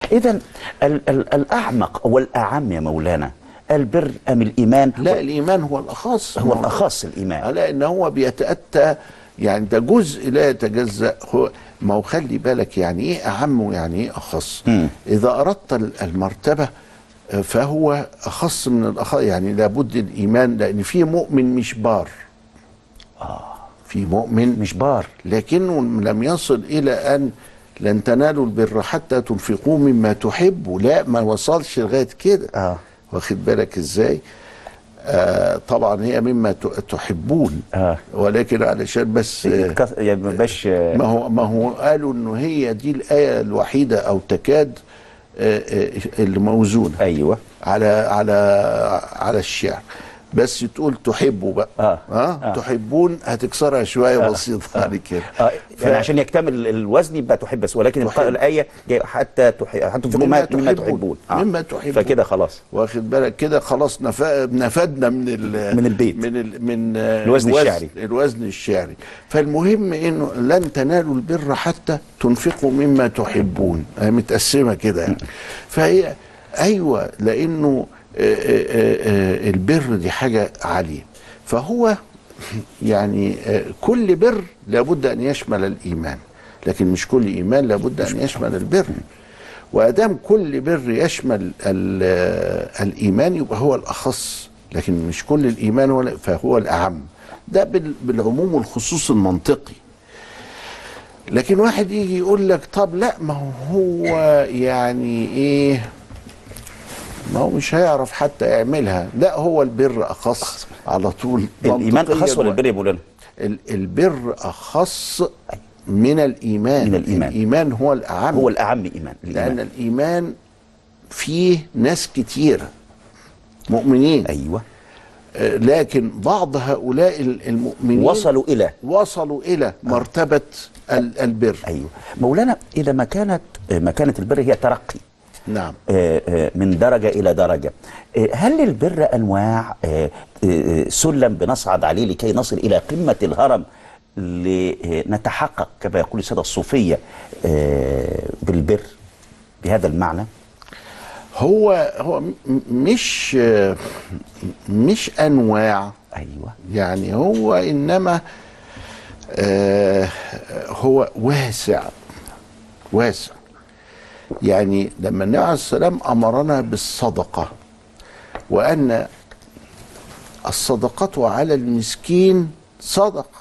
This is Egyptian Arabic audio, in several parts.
اذا ال- ال- الاعمق والاعم يا مولانا البر ام الايمان لا الإيمان هو الأخص هو الاخص الايمان لأن هو بيتأتى يعني ده جزء لا يتجزأ هو ما هو خلي بالك يعني إيه أعم ويعني إيه أخص مم. إذا أردت ال- المرتبة آه، فهو أخص من الأخص يعني لابد الإيمان لأن في مؤمن مش بار في مؤمن مش بار لكنه لم يصل إلى أن لن تنالوا البر حتى تنفقوا مما تحبوا لا ما وصلش لغاية كده اه واخد بالك ازاي آه طبعا هي مما ت- تحبون آه. ولكن علشان بس آه يتكث- يعني ما يبقاش آه، ما هو ما هو قالوا انه هي دي الايه الوحيده او تكاد آه آه اللي موزونه ايوه على على على الشعر بس تقول تحبوا بقى آه. آه. آه. تحبون هتكسرها شويه بسيطه يعني كده آه ف- يعني عشان يكتمل الوزن يبقى تحب بس ولكن تحب. الايه جايه حتى تحب حتى تنفقوا مما ما- مما تحبون. تحبون آه. مما تحبون. فكده خلاص واخد بالك كده خلاص نف... نفدنا من ال... من البيت. من ال... من آه، الوزن الشعري. الوزن الشعري فالمهم انه لن تنالوا البر حتى تنفقوا مما تحبون هي متقسمه كده يعني فهي ايوه لانه آه، آه، آه، البر دي حاجه عاليه فهو يعني آه، كل بر لابد ان يشمل الايمان لكن مش كل ايمان لابد ان يشمل البر وادام كل بر يشمل ال- الايمان يبقى هو الاخص لكن مش كل الايمان ولا فهو الاعم ده بال- بالعموم والخصوص المنطقي لكن واحد يجي يقول لك طب لا ما هو يعني ايه ما هو مش هيعرف حتى يعملها لا هو البر اخص على طول الايمان منطقياً اخص ولا و- البر يا مولانا ال- البر اخص من الايمان من الإيمان. الايمان هو الاعم هو الاعم ايمان لأن الايمان الإيمان فيه ناس كتيرة مؤمنين ايوه آه، لكن بعض هؤلاء ال- المؤمنين وصلوا الى وصلوا إلى مرتبة ال- البر ايوه مولانا اذا ما كانت ما كانت البر هي ترقي نعم آه، آه، من درجة إلى درجة آه، هل للبر أنواع آه، آه، سلم بنصعد عليه لكي نصل إلى قمة الهرم لنتحقق كما يقول السادة الصوفية آه، بالبر بهذا المعنى هو هو م- مش آه، مش أنواع أيوة يعني هو إنما آه، هو واسع واسع يعني لما النبي عليه السلام أمرنا بالصدقة وأن الصدقة على المسكين صدقة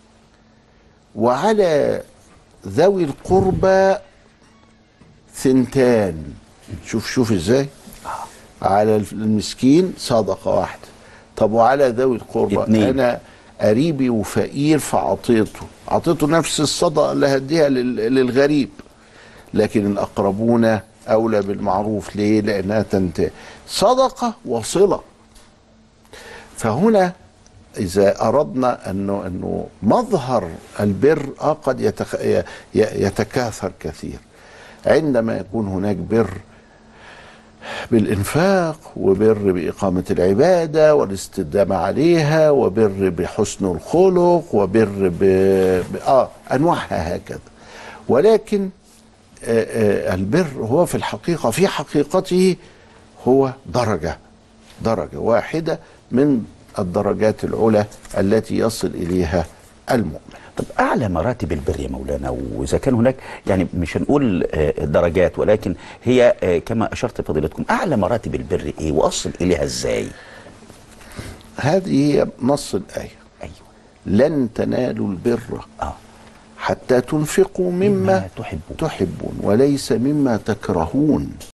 وعلى ذوي القربى ثنتان شوف شوف ازاي على المسكين صدقة واحدة طب وعلى ذوي القربى اتنين. انا قريبي وفقير فاعطيته اعطيته نفس الصدقة اللي هديها لل- للغريب لكن الاقربون اولى بالمعروف ليه لانها تنتهي صدقة وصلة فهنا إذا أردنا أنه أنه مظهر البر آه قد يتخ... ي- ي- يتكاثر كثير عندما يكون هناك بر بالإنفاق وبر بإقامة العبادة والاستدامة عليها وبر بحسن الخلق وبر ب... ب... آه أنواعها هكذا ولكن آه، آه، البر هو في الحقيقة في حقيقته هو درجة درجة واحدة من الدرجات العلى التي يصل إليها المؤمن طب أعلى مراتب البر يا مولانا وإذا كان هناك يعني مش هنقول آه، درجات ولكن هي آه، كما أشرت فضيلتكم أعلى مراتب البر إيه وأصل إليها إزاي هذه هي نص الآية أيوة لن تنالوا البر آه حتى تنفقوا مما مما تحبون تحبون وليس مما تكرهون